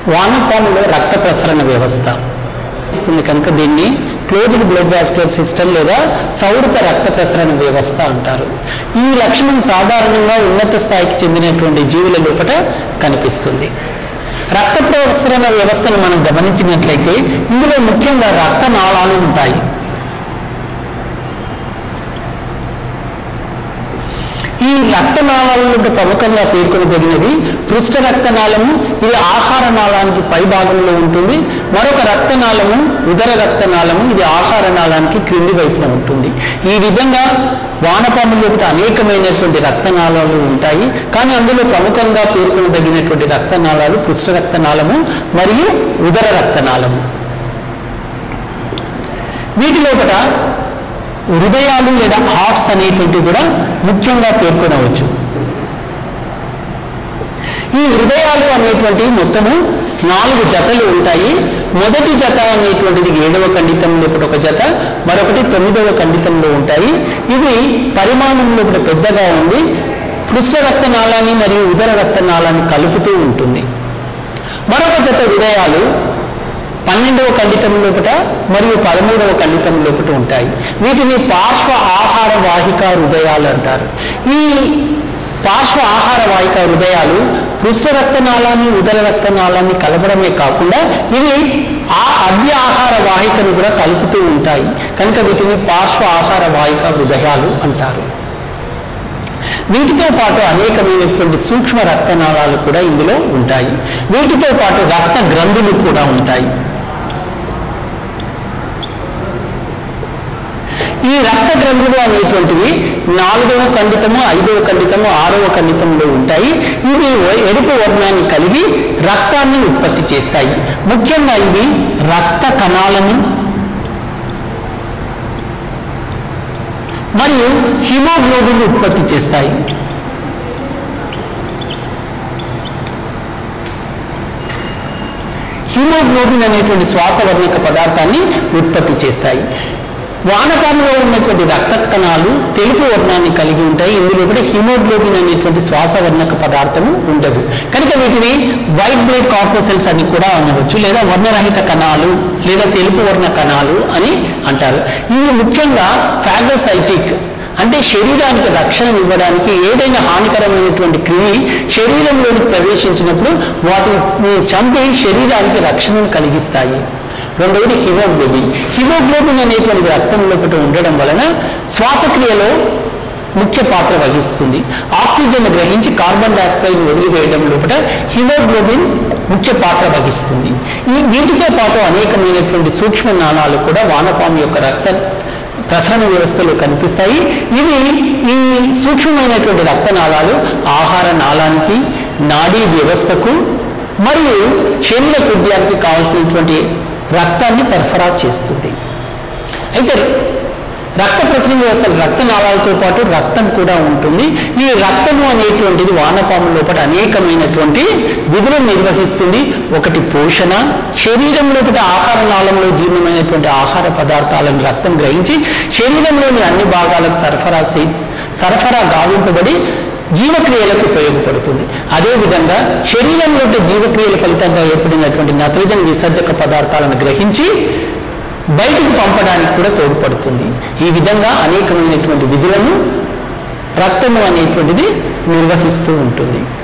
వానపాములో రక్త ప్రసరణ వ్యవస్థ ఇస్తుంది కనుక దీన్ని క్లోజ్డ్ బ్లడ్ వాస్కులర్ సిస్టమ్ లేదా సౌడిత రక్త ప్రసరణ వ్యవస్థ అంటారు ఈ లక్షణం సాధారణంగా ఉన్నత స్థాయికి చెందినటువంటి జీవుల లోపల కనిపిస్తుంది రక్త ప్రసరణ వ్యవస్థను మనం గమనించినట్లయితే ఇందులో ముఖ్యంగా రక్తనాళాలు ఉంటాయి ఈ రక్తనాళాలలో ప్రముఖంగా పేర్కొనదగినది పృష్ఠ రక్తనాళము ఇది ఆహార నాళానికి పై భాగంలో ఉంటుంది మరొక రక్తనాళము ఉదర రక్తనాళము ఇది ఆహార నాళానికి క్రింది వైపున ఉంటుంది ఈ విధంగా వానపాములు ఒకటి అనేకమైనటువంటి రక్తనాళాలు ఉంటాయి కానీ అందులో ప్రముఖంగా పేర్కొనదగినటువంటి రక్తనాళాలు పృష్ఠ రక్తనాళము మరియు ఉదర రక్తనాళము వీటి లోపల హృదయాలు లేదా హార్ట్స్ అనేటువంటివి కూడా ముఖ్యంగా పేర్కొనవచ్చు ఈ హృదయాలు అనేటువంటివి మొత్తము నాలుగు జతలు ఉంటాయి మొదటి జత అనేటువంటిది ఏడవ ఖండితం లోపల ఒక జత మరొకటి తొమ్మిదవ ఖండితంలో ఉంటాయి ఇవి పరిమాణంలో కూడా పెద్దగా ఉండి పృష్ఠ రక్తనాళాన్ని మరియు ఉదర రక్తనాళాన్ని కలుపుతూ ఉంటుంది మరొక జత హృదయాలు పన్నెండవ ఖండితం లోపల మరియు పదమూడవ ఖండితం లోపల ఉంటాయి వీటిని పార్శ్వ ఆహార వాహిక హృదయాలు అంటారు ఈ పార్శ్వ ఆహార వాహిక హృదయాలు పృష్ఠ రక్తనాళాన్ని ఉదర రక్తనాళాన్ని కలపడమే కాకుండా ఇవి ఆ అద్య ఆహార వాహికను కూడా కలుపుతూ ఉంటాయి కనుక వీటిని పార్శ్వ ఆహార వాహిక హృదయాలు అంటారు వీటితో పాటు అనేకమైనటువంటి సూక్ష్మ రక్తనాళాలు కూడా ఇందులో ఉంటాయి వీటితో పాటు రక్త గ్రంథులు కూడా ఉంటాయి ఈ రక్త గ్రంథులు అనేటువంటివి నాలుగవ ఖండితము ఐదవ ఖండితము ఆరవ ఖండితంలో ఉంటాయి ఇవి వ- ఎరుపు వర్ణాన్ని కలిగి రక్తాన్ని ఉత్పత్తి చేస్తాయి ముఖ్యంగా ఇవి రక్త కణాలను మరియు హిమోగ్లోబిన్ ఉత్పత్తి చేస్తాయి హిమోగ్లోబిన్ అనేటువంటి శ్వాసవర్ణక పదార్థాన్ని ఉత్పత్తి చేస్తాయి వానపాములో ఉన్నటువంటి రక్త కణాలు తెలుపు వర్ణాన్ని కలిగి ఉంటాయి ఇందులో కూడా హిమోగ్లోబిన్ అనేటువంటి శ్వాసవర్ణక పదార్థము ఉండదు కనుక వీటిని వైట్ బ్లడ్ కార్పోసెల్స్ అని కూడా అనవచ్చు లేదా వర్ణరహిత కణాలు లేదా తెలుపు వర్ణ కణాలు అని అంటారు ఇవి ముఖ్యంగా ఫాగోసైటిక్ అంటే శరీరానికి రక్షణ ఇవ్వడానికి ఏదైనా హానికరమైనటువంటి క్రిమి శరీరంలోకి ప్రవేశించినప్పుడు వాటిని చంపి శరీరానికి రక్షణను కలిగిస్తాయి రెండవది హిమోగ్లోబిన్ హిమోగ్లోబిన్ అనేటువంటి రక్తం లోపల ఉండడం వలన శ్వాసక్రియలో ముఖ్య పాత్ర వహిస్తుంది ఆక్సిజన్ గ్రహించి కార్బన్ డైఆక్సైడ్ వదిలివేయడం లోపల హిమోగ్లోబిన్ ముఖ్య పాత్ర వహిస్తుంది ఈ వీటితో పాటు అనేకమైనటువంటి సూక్ష్మ నాళాలు కూడా వానపాము యొక్క రక్త ప్రసరణ వ్యవస్థలో కనిపిస్తాయి ఇవి ఈ సూక్ష్మమైనటువంటి రక్తనాళాలు ఆహార నాళానికి నాడీ వ్యవస్థకు మరియు శరీర కుడ్యానికి కావాల్సినటువంటి రక్తాన్ని సరఫరా చేస్తుంది అయితే రక్త ప్రసరణ వ్యవస్థ రక్తనాళాలతో పాటు రక్తం కూడా ఉంటుంది ఈ రక్తము అనేటువంటిది వానపాము లోపల అనేకమైనటువంటి విధులను నిర్వహిస్తుంది ఒకటి పోషణ శరీరం లోపల ఆహార నాళంలో జీర్ణమైనటువంటి ఆహార పదార్థాలను రక్తం గ్రహించి శరీరంలోని అన్ని భాగాలకు సరఫరా చేసి సరఫరా గావింపబడి జీవక్రియలకు ఉపయోగపడుతుంది అదేవిధంగా శరీరంలో జీవక్రియల ఫలితంగా ఏర్పడినటువంటి నత్రజని విసర్జక పదార్థాలను గ్రహించి బయటికి పంపడానికి కూడా తోడ్పడుతుంది ఈ విధంగా అనేకమైనటువంటి విధులను రక్తము అనేటువంటిది నిర్వహిస్తూ ఉంటుంది